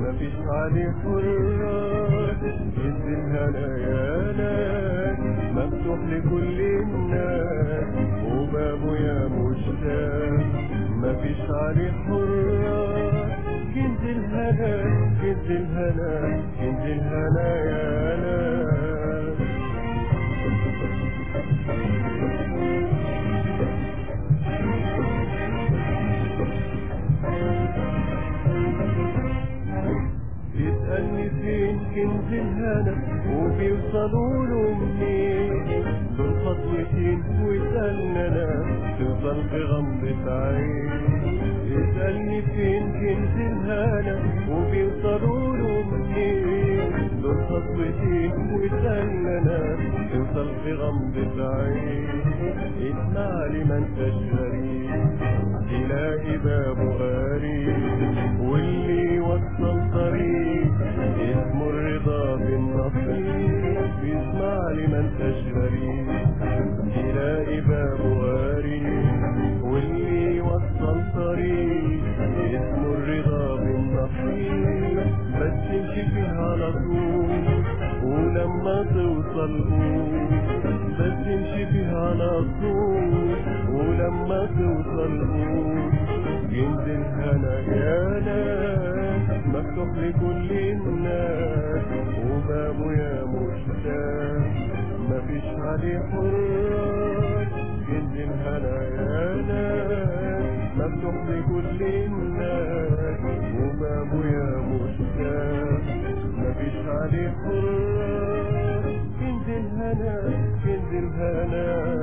مفيش عليه حراس جد الهنايانات مفتوح لكل الناس وبابه يا مشتاق مفيش عليه حراس كنز الهنا كنز الهنا كنز الهنايانات يسألني فين كنز الهنا وبيوصلوا له منين دول خطوتين ويسألنا انا توصل في غمضة عين يسألني فين كنز الهنا وبيوصلوا له منين دول خطوتين ويسألنا انا توصل في غمضة عين اسمع لي ما انتش غريب تلاقي بابه قريب واللي يوصل طريق اسمه الرضا بالنصيب اسمع لي ما انتش غريب تلاقي بابه قريب واللي يوصل طريق اسمه الرضا بالنصيب بس امشي فيها على طول ولما توصل قول بس امشي فيها على طول ولما توصل قول ينزل هنا يا ناس مفتوح لكل الناس وبابه يا مشتاق مفيش عليه حراس ينزل هنا يا ناس مفتوح لكل الناس وبابه يا مشتاق مفيش عليه حراس كنز الهنا كنز الهنا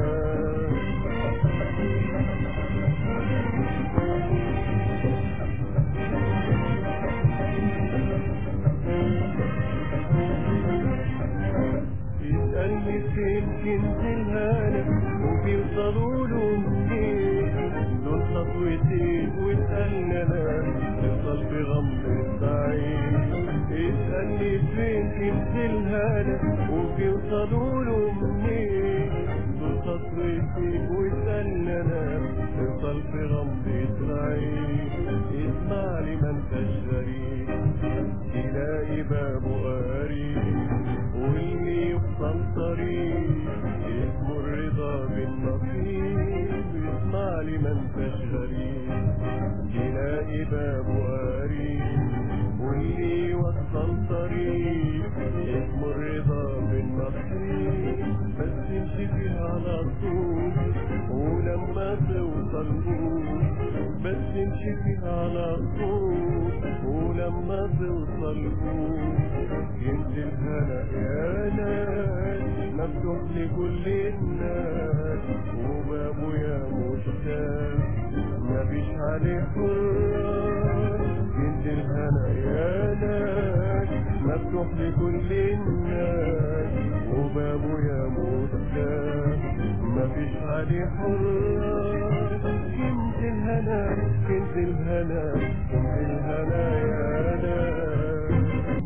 يسألني فين كنز الهنا وبيوصلوا له منين دول خطوتين واسألنا انا توصل في غمضة عين يسألني فين كنز الهنا وبيوصلوا له منين دول خطوتين واسألنا انا توصل في غمضة عين اسمع لي ما انتش غريب تلاقي بابه قريب واللي يوصل طريق اسمه الرضا بالنصيب اسمع لي ما انتش غريب تلاقي بابه قريب واللي يوصل طريق اسمه الرضا بالنصيب بس امشي فيها على طول ولما توصل قول بس امشي فيها على طول ولما توصل قول ينزل هنا يا ناس مفتوح لكل الناس وبابه يا مشتاق مفيش عليه حراس ينزل هنا يا ناس مفتوح لكل الناس وبابه يا مشتاق مفيش عليه حراس كنز الهنا كنز الهنا كنز الهنا يا ناس